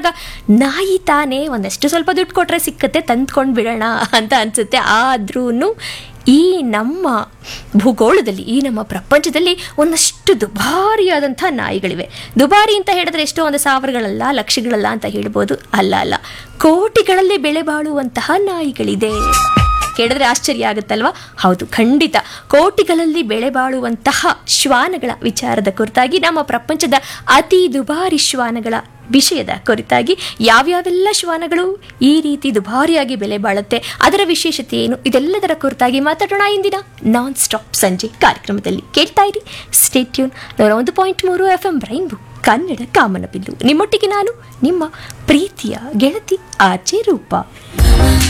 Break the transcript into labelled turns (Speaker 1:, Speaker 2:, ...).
Speaker 1: ನೋಡಿದಾಗ ನಾಯಿ ತಾನೇ ಒಂದಷ್ಟು ಸ್ವಲ್ಪ ದುಡ್ಡು ಕೊಟ್ಟರೆ ಸಿಕ್ಕತ್ತೆ ತಂದ್ಕೊಂಡು ಬಿಡೋಣ ಅಂತ ಅನಿಸುತ್ತೆ ಆದ್ರೂ ಈ ನಮ್ಮ ಭೂಗೋಳದಲ್ಲಿ ಈ ನಮ್ಮ ಪ್ರಪಂಚದಲ್ಲಿ ಒಂದಷ್ಟು ದುಬಾರಿಯಾದಂಥ ನಾಯಿಗಳಿವೆ ದುಬಾರಿ ಅಂತ ಹೇಳಿದ್ರೆ ಎಷ್ಟೋ ಒಂದು ಸಾವಿರಗಳಲ್ಲ ಲಕ್ಷಗಳಲ್ಲ ಅಂತ ಹೇಳ್ಬೋದು ಅಲ್ಲ ಅಲ್ಲ ಕೋಟಿಗಳಲ್ಲಿ ಬೆಲೆ ಬಾಳುವಂತಹ ನಾಯಿಗಳಿದೆ ಕೇಳಿದ್ರೆ ಆಶ್ಚರ್ಯ ಆಗುತ್ತಲ್ವಾ ಹೌದು ಖಂಡಿತ ಕೋಟಿಗಳಲ್ಲಿ ಬೆಳೆ ಬಾಳುವಂತಹ ಶ್ವಾನಗಳ ವಿಚಾರದ ಕುರಿತಾಗಿ ನಮ್ಮ ಪ್ರಪಂಚದ ಅತಿ ದುಬಾರಿ ಶ್ವಾನಗಳ ವಿಷಯದ ಕುರಿತಾಗಿ ಯಾವ್ಯಾವೆಲ್ಲ ಶ್ವಾನಗಳು ಈ ರೀತಿ ದುಬಾರಿಯಾಗಿ ಬೆಲೆ ಬಾಳುತ್ತೆ ಅದರ ವಿಶೇಷತೆ ಏನು ಇದೆಲ್ಲದರ ಕುರಿತಾಗಿ ಮಾತಾಡೋಣ ಇಂದಿನ ನಾನ್ ಸ್ಟಾಪ್ ಸಂಜೆ ಕಾರ್ಯಕ್ರಮದಲ್ಲಿ ಕೇಳ್ತಾ ಇರಿ ಸ್ಟೇಟ್ಯೂನ್ ನೂರ ಒಂದು ಪಾಯಿಂಟ್ ಮೂರು ಎಫ್ ಎಂ ರೈನ್ಬು ಕನ್ನಡ ಕಾಮನಬಿಲ್ಲು ನಿಮ್ಮೊಟ್ಟಿಗೆ ನಾನು ನಿಮ್ಮ ಪ್ರೀತಿಯ ಗೆಳತಿ ಆಚೆ ರೂಪ